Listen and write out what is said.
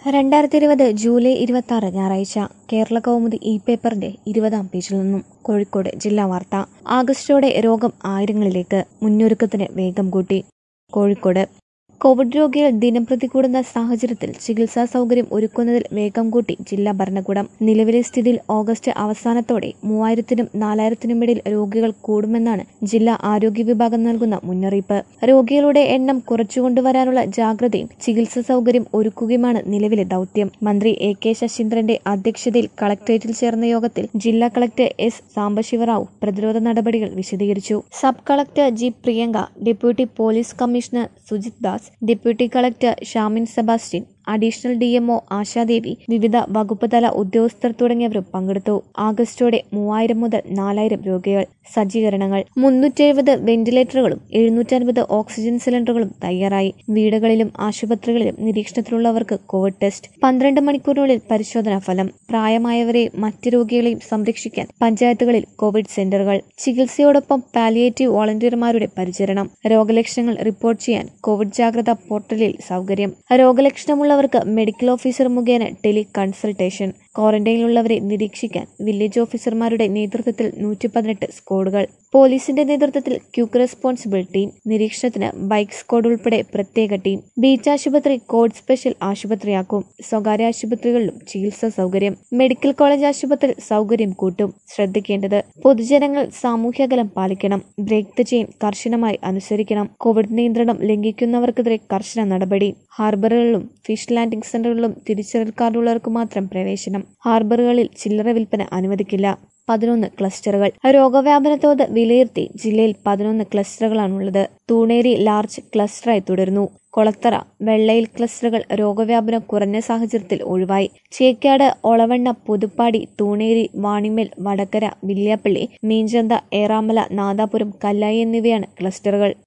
രണ്ടായിരത്തി ഇരുപത് ജൂലൈ ഇരുപത്തി ആറ് ഞായറാഴ്ച കേരള കൗമുദി ഇ പേപ്പറിന്റെ ഇരുപതാം പേജിൽ നിന്നും കോഴിക്കോട് ജില്ലാ വാർത്ത ആഗസ്റ്റോടെ രോഗം ആയിരങ്ങളിലേക്ക് മുന്നൊരുക്കത്തിന് വേഗം കൂട്ടി കോഴിക്കോട് കോവിഡ് രോഗികൾ ദിനംപ്രതി കൂടുന്ന സാഹചര്യത്തിൽ ചികിത്സാ സൗകര്യം ഒരുക്കുന്നതിൽ വേഗം കൂട്ടി ജില്ലാ ഭരണകൂടം നിലവിലെ സ്ഥിതിയിൽ ഓഗസ്റ്റ് അവസാനത്തോടെ മൂവായിരത്തിനും നാലായിരത്തിനും ഇടയിൽ രോഗികൾ കൂടുമെന്നാണ് ജില്ലാ ആരോഗ്യ വിഭാഗം നൽകുന്ന മുന്നറിയിപ്പ് രോഗികളുടെ എണ്ണം കുറച്ചുകൊണ്ടുവരാനുള്ള ജാഗ്രതയും ചികിത്സാ സൗകര്യം ഒരുക്കുകയുമാണ് നിലവിലെ ദൌത്യം മന്ത്രി എ കെ ശശീന്ദ്രന്റെ അധ്യക്ഷതയിൽ കളക്ടറേറ്റിൽ ചേർന്ന യോഗത്തിൽ ജില്ലാ കളക്ടർ എസ് സാംബശിവറാവു പ്രതിരോധ നടപടികൾ വിശദീകരിച്ചു sub collector G Priyanka deputy police commissioner Sujith Das deputy collector Shamin Sebastian additional D MO Ashadevi വിവിധ വകുപ്പ് തല ഉദ്യോഗസ്ഥർ തുടങ്ങിയവരും പങ്കെടുത്തു ആഗസ്റ്റോടെ മൂവായിരം മുതൽ നാലായിരം രോഗികൾ സജ്ജീകരണങ്ങൾ മുന്നൂറ്റി വെന്റിലേറ്ററുകളും എഴുന്നൂറ്റൻപത് ഓക്സിജൻ സിലിണ്ടറുകളും തയ്യാറായി വീടുകളിലും ആശുപത്രികളിലും നിരീക്ഷണത്തിലുള്ളവർക്ക് കോവിഡ് ടെസ്റ്റ് പന്ത്രണ്ട് മണിക്കൂറിനുള്ളിൽ പരിശോധനാ ഫലം പ്രായമായവരെയും മറ്റ് രോഗികളെയും സംരക്ഷിക്കാൻ പഞ്ചായത്തുകളിൽ കോവിഡ് സെന്ററുകൾ ചികിത്സയോടൊപ്പം പാലിയേറ്റീവ് വോളണ്ടിയർമാരുടെ പരിചരണം രോഗലക്ഷണങ്ങൾ റിപ്പോർട്ട് ചെയ്യാൻ കോവിഡ് ജാഗ്രതാ പോർട്ടലിൽ സൗകര്യം രോഗലക്ഷണമുള്ള ഉള്ളവർക്ക് മെഡിക്കൽ ഓഫീസർ മുഖേന ടെലി കൺസൾട്ടേഷൻ ക്വാറന്റൈനിലുള്ളവരെ നിരീക്ഷിക്കാൻ വില്ലേജ് ഓഫീസർമാരുടെ നേതൃത്വത്തിൽ നൂറ്റി പതിനെട്ട് സ്ക്വാഡുകൾ പോലീസിന്റെ നേതൃത്വത്തിൽ ക്യൂക്ക് റെസ്പോൺസിബിൾ ടീം നിരീക്ഷണത്തിന് ബൈക്ക് സ്ക്വാഡ് ഉൾപ്പെടെ പ്രത്യേക ടീം ബീച്ച് ആശുപത്രി കോഡ് സ്പെഷ്യൽ ആശുപത്രിയാക്കും സ്വകാര്യ ആശുപത്രികളിലും ചികിത്സാ സൗകര്യം മെഡിക്കൽ കോളേജ് ആശുപത്രി സൗകര്യം കൂട്ടും ശ്രദ്ധിക്കേണ്ടത് പൊതുജനങ്ങൾ സാമൂഹ്യകലം പാലിക്കണം ബ്രേക്ക് ദ ചെയിൻ കർശനമായി അനുസരിക്കണം കോവിഡ് നിയന്ത്രണം ലംഘിക്കുന്നവർക്കെതിരെ കർശന നടപടി ഹാർബറുകളിലും ഫിഷ് ലാൻഡിംഗ് സെന്ററുകളിലും തിരിച്ചറിയൽ കാർഡുള്ളവർക്ക് മാത്രം പ്രവേശനം ഹാർബറുകളിൽ ചില്ലറ വിൽപ്പന അനുവദിക്കില്ല പതിനൊന്ന് ക്ലസ്റ്ററുകൾ രോഗവ്യാപന തോത് വിലയിരുത്തി ജില്ലയിൽ പതിനൊന്ന് ക്ലസ്റ്ററുകളാണുള്ളത് തൂണേരി ലാർജ് ക്ലസ്റ്ററായി തുടരുന്നു കൊളത്തറ വെള്ളയിൽ ക്ലസ്റ്ററുകൾ രോഗവ്യാപനം കുറഞ്ഞ സാഹചര്യത്തിൽ ഒഴിവായി ചേക്കാട് ഒളവണ്ണ പുതുപ്പാടി തൂണേരി വാണിമേൽ വടകര വില്യാപ്പള്ളി മീഞ്ചന്ത ഏറാമല നാദാപുരം കല്ലായി എന്നിവയാണ് ക്ലസ്റ്ററുകൾ